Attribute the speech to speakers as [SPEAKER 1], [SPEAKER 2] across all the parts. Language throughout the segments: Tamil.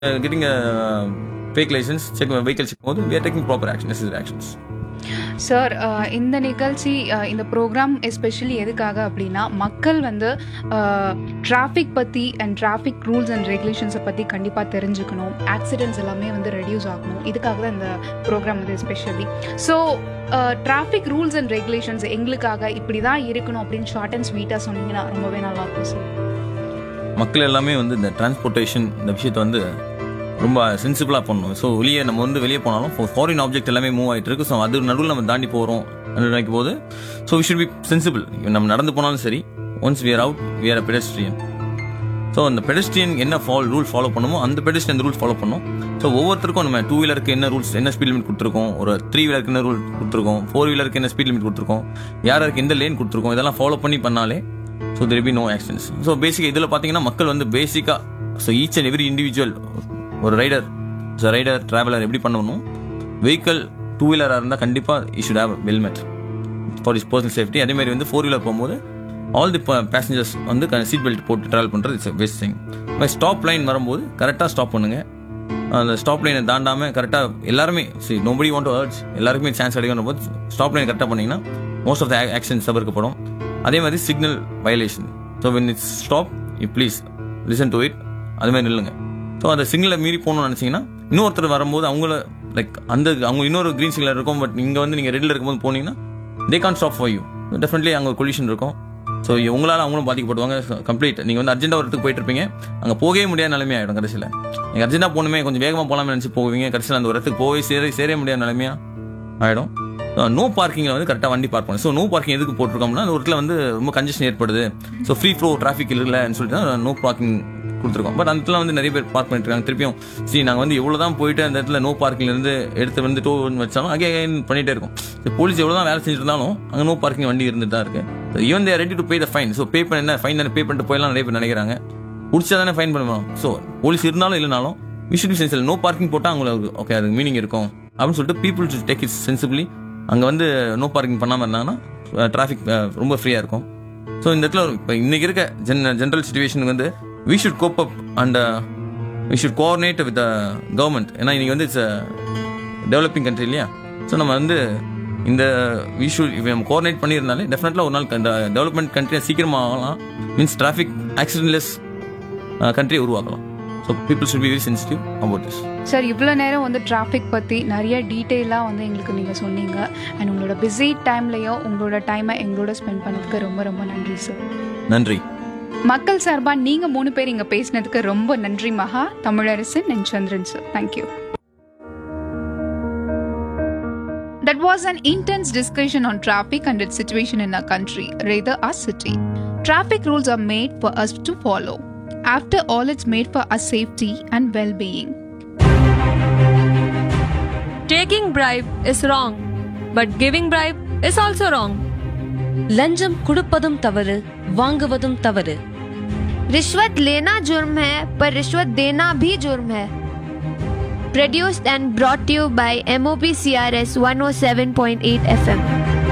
[SPEAKER 1] Getting fake licence check vehicle check போது we are taking proper action necessary actions
[SPEAKER 2] sir இந்த நிகழ்ச்சி அஹ், இந்த ப்ரோக்ராம் எஸ்பெஷலி எதுக்காக அப்படின்னா மக்கள் வந்து டிராஃபிக் பற்றி அண்ட் டிராஃபிக் ரூல்ஸ் அண்ட் ரெகுலேஷன்ஸை பற்றி கண்டிப்பாக தெரிஞ்சுக்கணும் ஆக்சிடென்ட்ஸ் எல்லாமே வந்து ரெடியூஸ் ஆகணும் இதுக்காக தான் இந்த ப்ரோக்ராம் வந்து especially so traffic rules and regulations எங்களுக்காக இப்படி தான் இருக்கணும் அப்படின்னு ஷார்ட் அண்ட் ஸ்வீட்டாக சொன்னீங்கன்னா ரொம்பவே நல்லா இருக்கும் சார்
[SPEAKER 1] மக்கள் எல்லாமே வந்து இந்த டிரான்ஸ்போர்ட்டேஷன் இந்த விஷயத்தை வந்து ரொம்ப சென்சிபிளாக பண்ணணும் ஸோ வெளியே நம்ம வந்து வெளியே போனாலும் ஃபாரின் ஆப்ஜெக்ட் எல்லாமே மூவ் ஆகிட்டு இருக்கு ஸோ அது நடுவில் நம்ம தாண்டி போகிறோம் நினைக்கும் போது so we should be sensible நம்ம நடந்து போனாலும் சரி once we are out we are a pedestrian so அந்த பெடஸ்ட்ரியன் என்ன ஃபால் ரூல் ஃபாலோ பண்ணுமோ அந்த பெடஸ்ட்ரியன் அந்த ரூல் ஃபாலோ பண்ணும் ஸோ ஒவ்வொருத்தருக்கும் நம்ம டூ வீலருக்கு என்ன ரூல்ஸ் என்ன ஸ்பீட் லிமிட் கொடுத்துருக்கோம் ஒரு த்ரீ வீலருக்கு என்ன ரூல் கொடுத்துருக்கோம் ஃபோர் வீலருக்கு என்ன ஸ்பீட் லிமிட் கொடுத்துருக்கோம் யாருக்கு எந்த லேன் கொடுத்துருக்கோம் இதெல்லாம் ஃபாலோ பண்ணி பண்ணாலே so there be no accidents so பேசிக்காக இதில் பார்த்தீங்கன்னா மக்கள் வந்து பேசிக்காக so each and every individual ஒரு ரைடர் ஸோ ரைடர் டிராவலர் எப்படி பண்ணணும் வெஹிக்கல் டூ வீலராக இருந்தால் கண்டிப்பாக you should have helmet for is personal safety அதே மாதிரி வந்து ஃபோர் வீலர் போகும்போது ஆல் தி பேசஞ்சர்ஸ் வந்து சீட் பெல்ட் போட்டு ட்ராவல் பண்ணுறது it's best thing stop line வரும்போது கரெக்டாக ஸ்டாப் பண்ணுங்க அந்த ஸ்டாப் லைனை தாண்டாமல் கரெக்டாக எல்லாருமே சரி நோபடி வாண்ட் டு அர்ஜ் எல்லாருக்குமே சான்ஸ் கிடைக்கணும் போது ஸ்டாப் லைன் கரெக்டாக பண்ணீங்கன்னா மோஸ்ட் ஆஃப் த ஆக்ஷன்ஸ் தவிர்க்கப்படும் அதே மாதிரி signal violation so when it's stop you please listen to it அது மாதிரி நில்லுங்க ஸோ அந்த சிக்னலை மீறி போகணும்னு நினச்சிங்கன்னா இன்னொருத்தர் வரும்போது அவங்கள லைக் அந்த அவங்க இன்னொரு க்ரீன் சிக்னல் இருக்கும் பட் இங்கே வந்து நீங்கள் ரெட்டில் இருக்கும்போது போனீங்கன்னா they can stop for you definitely அங்கே கொலிஷன் இருக்கும் ஸோ உங்களால் அவங்களும் பாதிக்கப்படுவாங்க கம்ப்ளீட் நீங்கள் வந்து அர்ஜென்ட்டாக ஒரு இடத்துக்கு போயிட்டு இருப்பீங்க அங்கே போகவே முடியாத நிலைமை ஆகிடும் கடைசியில் நீங்கள் அர்ஜென்ட்டாக போகணுமே கொஞ்சம் வேகமாக போகலாம்னு நினச்சி போவீங்க கடைசியில் அந்த ஒரு இடத்துக்கு போய் சேர சேர முடியாத நிலைமையா ஆகிடும் நோ பார்க்கிங்கில் வந்து கரெக்டாக வண்டி பார்க் பண்ணணும் ஸோ நோ பார்க்கிங் எதுக்கு போட்டிருக்கோம்னா அந்த ஒரு இடத்துல வந்து ரொம்ப கன்ஜெஷன் ஏற்படுது ஸோ ஃப்ரீ ஃப்ளோ டிராஃபிக் இல்லைன்னு சொல்லிட்டு நோ பார்க்கிங் கொடுத்துருக்கோம் பட் அந்த இடத்துல வந்து நிறைய பேர் பார்க் பண்ணிட்டு இருக்காங்க திருப்பியும் சரி நாங்கள் வந்து எவ்வளோ தான் போயிட்டு அந்த இடத்துல நோ பார்க்கிங்ல இருந்து எடுத்து வந்து டோ வச்சாலும் அங்கே பண்ணிட்டே இருக்கும் போலீஸ் எவ்வளோ தான் வேலை செஞ்சுட்டு இருந்தாலும் அங்கே நோ பார்க்கிங் வண்டி இருந்துட்டு தான் இருக்கு even they're ready to pay the fine so pay பண்ண என்ன ஃபைன் தானே பே பண்ணிட்டு போயெல்லாம் நிறைய பேர் நினைக்கிறாங்க பிடிச்சா தானே ஃபைன் பண்ணுவோம் ஸோ போலீஸ் இருந்தாலும் இல்லைனாலும் விஷுவல் சென்சில் நோ பார்க்கிங் போட்டால் அவங்களுக்கு ஓகே அதுக்கு மீனிங் இருக்கும் அப்படின்னு சொல்லிட்டு people to take it sensibly அங்கே வந்து நோ பார்க்கிங் பண்ணாமல் இருந்தாங்கன்னா டிராஃபிக் ரொம்ப ஃப்ரீயாக இருக்கும் ஸோ இந்த இடத்துல இப்போ இன்னைக்கு இருக்க ஜென் ஜென்ரல் சுச்சுவேஷனுக்கு வந்து we should cope up and we should coordinate with government ஏன்னா இன்னைக்கு வந்து இட்ஸ் டெவலப்பிங் கண்ட்ரி இல்லையா ஸோ நம்ம வந்து இந்த விஷுவல் நம்ம கோஆர்டினேட் பண்ணியிருந்தாலே டெஃபினெட்லாம் ஒரு நாள் இந்த டெவலப்மெண்ட் கண்ட்ரியை சீக்கிரமாக ஆகலாம் மீன்ஸ் டிராஃபிக் ஆக்சிடென்ட்லெஸ் கண்ட்ரியை உருவாக்கலாம் so people should be very sensitive about this
[SPEAKER 2] sir இவ்வளோ நேரம் வந்து டிராஃபிக் பற்றி நிறைய டீட்டெயிலாக வந்து எங்களுக்கு நீங்கள் சொன்னீங்க அண்ட் உங்களோட பிஸி டைம்லையும் உங்களோட டைமை எங்களோட ஸ்பெண்ட் பண்ணதுக்கு ரொம்ப ரொம்ப நன்றி சார்
[SPEAKER 1] நன்றி
[SPEAKER 2] மக்கள் சார்பாக நீங்கள் மூணு பேர் இங்கே பேசினதுக்கு ரொம்ப நன்றி Maha Tamilarasan and Chandran sir thank you That was an intense discussion on traffic and its situation in our country, rather our city. Traffic rules are made for us to follow. After all, it's made for our safety and well being.
[SPEAKER 3] Taking bribe is wrong, but giving bribe is also wrong.
[SPEAKER 4] லஞ்சம் கொடுப்பதும் தவறு வாங்குவதும் தவறு
[SPEAKER 5] रिश्वत लेना जुर्म है पर रिश्वत देना भी जुर्म है produced and brought you by MOP CRS 107.8 FM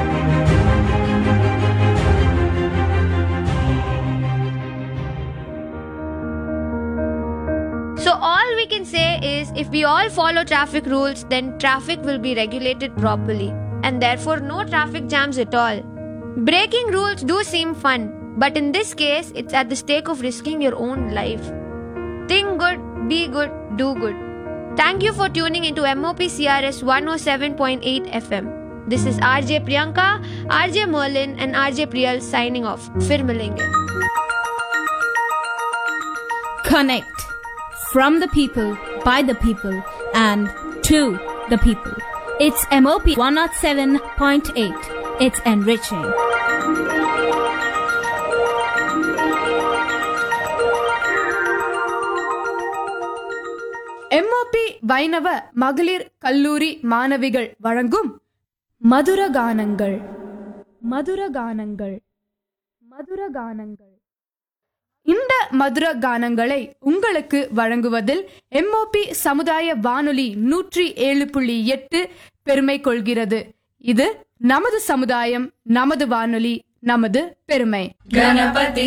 [SPEAKER 5] So all we can say is if we all follow traffic rules then traffic will be regulated properly and therefore no traffic jams at all. Breaking rules do seem fun, but in this case, it's at the stake of risking your own life. Think good, be good, do good. Thank you for tuning into MOP CRS 107.8 FM. This is RJ Priyanka, RJ Merlin, and RJ Priyal signing off. Fir milenge.
[SPEAKER 6] Connect from the people, by the people, and to the people. It's MOP 107.8. It's enriching.
[SPEAKER 7] MOP Vaishnav மகளிர் கல்லூரி மாணவிகள் வழங்கும் மதுர கானங்கள் மதுர கானங்கள் மதுர கானங்கள் இந்த மதுர கானங்களை உங்களுக்கு வழங்குவதில் எம்ஓபி சமுதாய வானொலி நூற்றி ஏழு புள்ளி எட்டு பெருமை கொள்கிறது இது நமது சமுதாயம் நமது வானொலி நமது பெருமை
[SPEAKER 8] गणपति